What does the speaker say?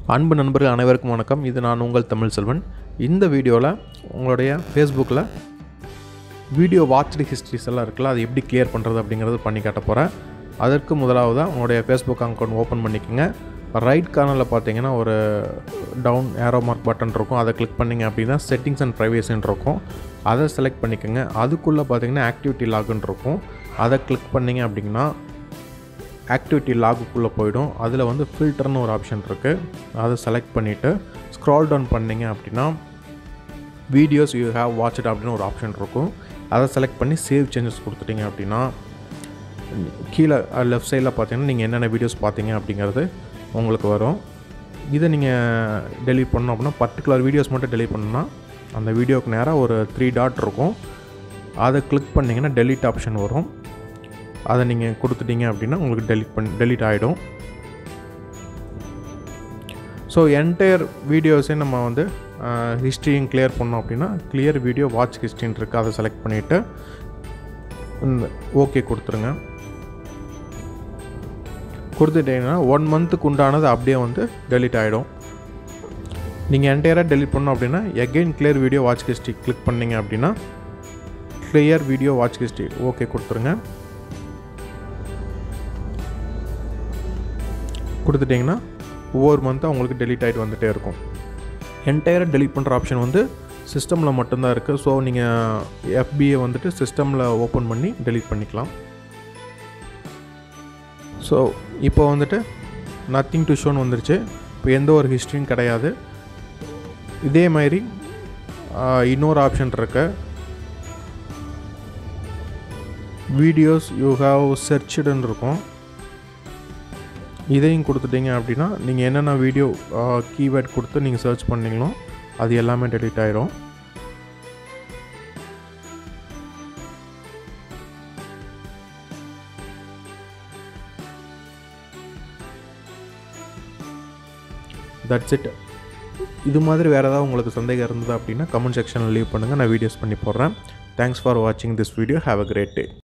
அன்பு நண்பர்கள் அனைவருக்கும் வணக்கம் இது நான் உங்கள் தமிழ் செல்வன் இந்த வீடியோவில் உங்களுடைய ஃபேஸ்புக்கில் வீடியோ வாட்ச்டு ஹிஸ்ட்ரிஸ் எல்லாம் இருக்குல்ல அது எப்படி கிளியர் பண்ணுறது அப்படிங்கிறது பண்ணி காட்ட போகிறேன் அதற்கு முதலாவதாக உங்களுடைய ஃபேஸ்புக் அக்கௌண்ட் ஓப்பன் பண்ணிக்கோங்க ரைட் கார்னரில் பார்த்தீங்கன்னா ஒரு டவுன் ஏரோ மார்க் பட்டன் இருக்கும் அதை கிளிக் பண்ணிங்க அப்படின்னா செட்டிங்ஸ் அண்ட் ப்ரைவேசின்னு இருக்கும் அதை செலக்ட் பண்ணிக்கோங்க அதுக்குள்ளே பார்த்தீங்கன்னா ஆக்டிவிட்டி லாகுன்னு இருக்கும் அதை கிளிக் பண்ணிங்க அப்படின்னா ஆக்டிவிட்டி லாகுக்குள்ளே போயிடும் அதில் வந்து ஃபில்டர்னு ஒரு ஆப்ஷன் இருக்குது அதை செலக்ட் பண்ணிவிட்டு ஸ்க்ரால் டவுன் பண்ணிங்க அப்படின்னா வீடியோஸ் யூ ஹேவ் வாட்ச்ட் அப்படின்னு ஒரு ஆப்ஷன் இருக்கும் அதை செலக்ட் பண்ணி சேவ் சேஞ்சஸ் கொடுத்துட்டீங்க அப்படின்னா கீழே லெஃப்ட் சைடில் பார்த்தீங்கன்னா நீங்கள் என்னென்ன வீடியோஸ் பார்த்தீங்க அப்படிங்கிறது உங்களுக்கு வரும் இதை நீங்கள் டெலீட் பண்ணோம் அப்படின்னா பர்டிகுலர் வீடியோஸ் மட்டும் டெலீட் பண்ணணும்னா அந்த வீடியோவுக்கு நேராக ஒரு த்ரீ டாட் இருக்கும் அதை கிளிக் பண்ணிங்கன்னா டெலீட் ஆப்ஷன் வரும் அதை நீங்கள் கொடுத்துட்டீங்க அப்படின்னா உங்களுக்கு டெலிட் பண்ணி டெலீட் ஆகிடும் ஸோ என்டையர் வீடியோஸே நம்ம வந்து ஹிஸ்ட்ரியும் கிளியர் பண்ணோம் அப்படின்னா கிளியர் வீடியோ வாட்ச் ஹிஸ்ட்ரின்னு இருக்குது அதை செலக்ட் பண்ணிவிட்டு இந்த ஓகே கொடுத்துருங்க கொடுத்துட்டீங்கன்னா ஒன் மந்த்துக்கு உண்டானது அப்படியே வந்து டெலிட் ஆகிடும் நீங்கள் என்டையராக டெலிட் பண்ணோம் அப்படின்னா again clear video watch history click பண்ணிங்க அப்படின்னா clear video watch history okay கொடுத்துருங்க கொடுத்துட்டிங்கன்னா ஒவ்வொரு மந்த்தும் உங்களுக்கு டெலிட் ஆகிட்டு வந்துகிட்டே இருக்கும் என்டையராக டெலிட் பண்ணுற ஆப்ஷன் வந்து சிஸ்டமில் மட்டும்தான் இருக்குது ஸோ நீங்கள் எஃபியை வந்துட்டு சிஸ்டமில் ஓப்பன் பண்ணி டெலிட் பண்ணிக்கலாம் ஸோ இப்போ வந்துட்டு நத்திங் டு ஷோன் வந்துருச்சு இப்போ எந்த ஒரு ஹிஸ்ட்ரியும் கிடையாது இதே மாதிரி இன்னொரு ஆப்ஷன் இருக்கு வீடியோஸ் யூ ஹாவ் சர்ச்சுடுன்னு இருக்கும் இதையும் கொடுத்துட்டீங்க அப்படின்னா நீங்கள் என்னென்ன வீடியோ கீவேர்ட் கொடுத்து நீங்கள் சர்ச் பண்ணீங்களோ அது எல்லாமே டெலிட் ஆயிரும் தட்ஸ் இட் இது மாதிரி வேறு ஏதாவது உங்களுக்கு சந்தேகம் இருந்தது அப்படின்னா கமெண்ட் செக்ஷனில் லீவ் பண்ணுங்கள் நான் வீடியோஸ் பண்ணி போடுறேன் தேங்க்ஸ் ஃபார் வாட்சிங் this video have a great day